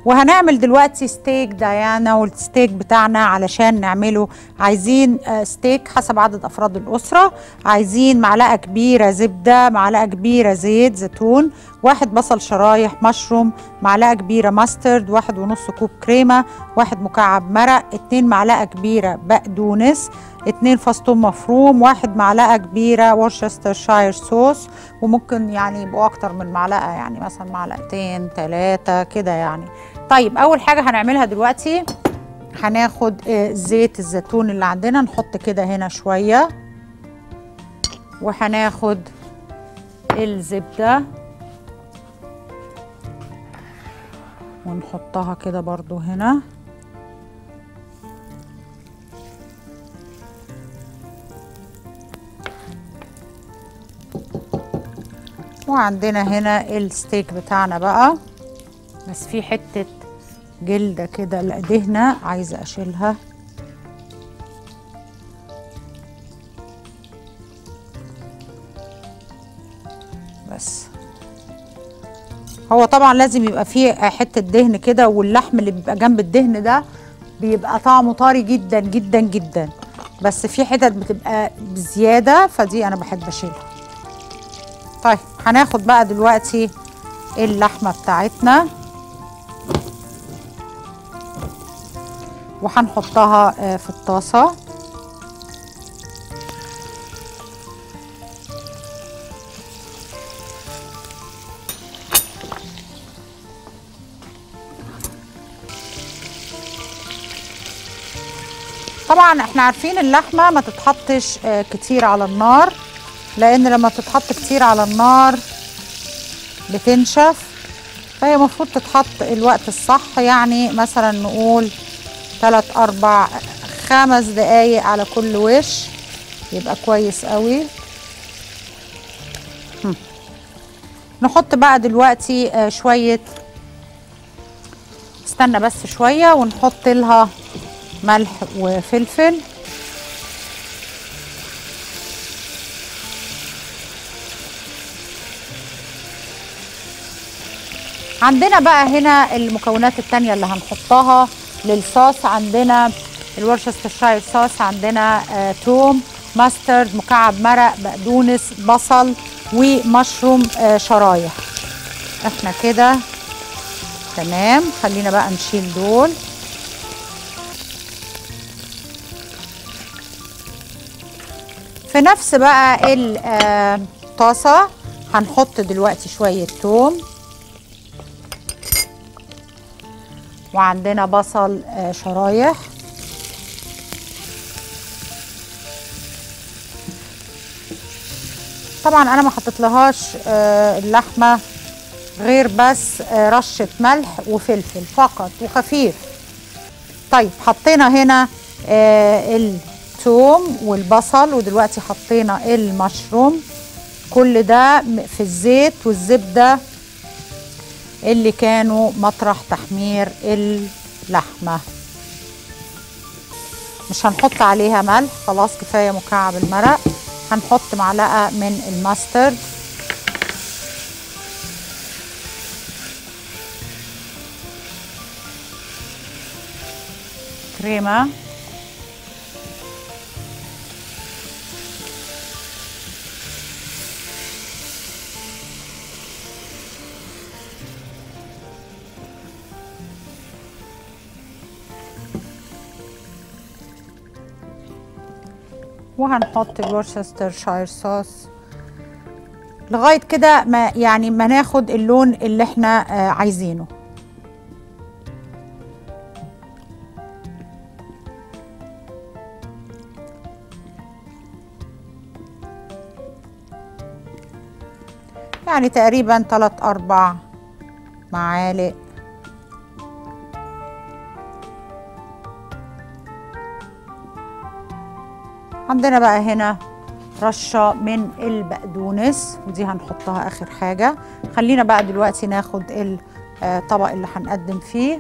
وهنعمل دلوقتي ستيك ديانا والستيك بتاعنا علشان نعمله عايزين آه، ستيك حسب عدد افراد الاسره عايزين معلقه كبيره زبده معلقه كبيره زيت زيتون واحد بصل شرايح مشروم معلقه كبيره ماسترد واحد ونص كوب كريمه واحد مكعب مرق اتنين معلقه كبيره بقدونس اتنين فص ثوم مفروم واحد معلقه كبيره ورشسترشاير صوص وممكن يعني يبقوا اكتر من معلقه يعني مثلا معلقتين ثلاثه كده يعني طيب اول حاجه هنعملها دلوقتي هناخد آه، زيت الزيتون اللي عندنا نحط كده هنا شويه وهناخد الزبده ونحطها كده برضو هنا وعندنا هنا الستيك بتاعنا بقى بس في حتة جلدة كده لا دهنة عايزة أشيلها بس هو طبعا لازم يبقى فيه حتة دهن كده واللحم اللي بيبقى جنب الدهن ده بيبقى طعمه طري جدا جدا جدا بس في حتت بتبقى بزيادة فدي أنا بحب أشيلها طيب هناخد بقى دلوقتي اللحمة بتاعتنا وهنحطها آه، في الطاسة طبعا احنا عارفين اللحمة ما تتحطش آه، كتير على النار لان لما تتحط كتير على النار بتنشف فهي المفروض تتحط الوقت الصح يعني مثلا نقول تلات اربع خمس دقايق على كل وش يبقى كويس قوي هم. نحط بقى دلوقتي آه، شوية استنى بس شوية ونحط لها ملح وفلفل عندنا بقى هنا المكونات التانية اللي هنحطها للصوص عندنا الورشسترشاير صوص عندنا آه توم ماسترد مكعب مرق بقدونس بصل ومشروم آه شرايح احنا كده تمام خلينا بقى نشيل دول في نفس بقى الطاسة هنحط دلوقتي شوية توم وعندنا بصل آه، شرايح طبعا انا ما حطيت لهاش آه، اللحمه غير بس آه، رشه ملح وفلفل فقط وخفيف طيب حطينا هنا آه، الثوم والبصل ودلوقتي حطينا المشروم كل ده م- في الزيت والزبده اللي كانوا مطرح تحمير اللحمه مش هنحط عليها ملح خلاص كفايه مكعب المرق هنحط معلقه من الماسترد كريمه وهنحط الورشسترشاير صوص لغايه كده ما يعني ما ناخد اللون اللي احنا آه، عايزينه يعني تقريبا 3 4 معالق عندنا بقى هنا رشة من البقدونس ودي هنحطها آخر حاجة خلينا بقى دلوقتي ناخد الطبق اللي هنقدم فيه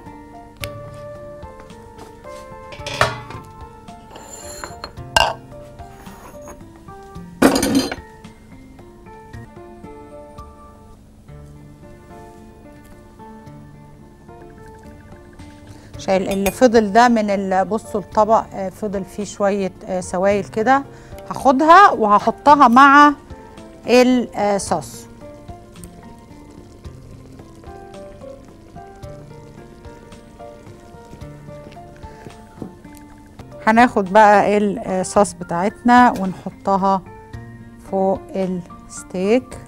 عشان اللي فضل ده من ال- بصوا الطبق آه، فضل فيه شويه آه، سوائل كده هاخدها وهحطها مع الصوص هناخد بقى الصوص بتاعتنا ونحطها فوق الستيك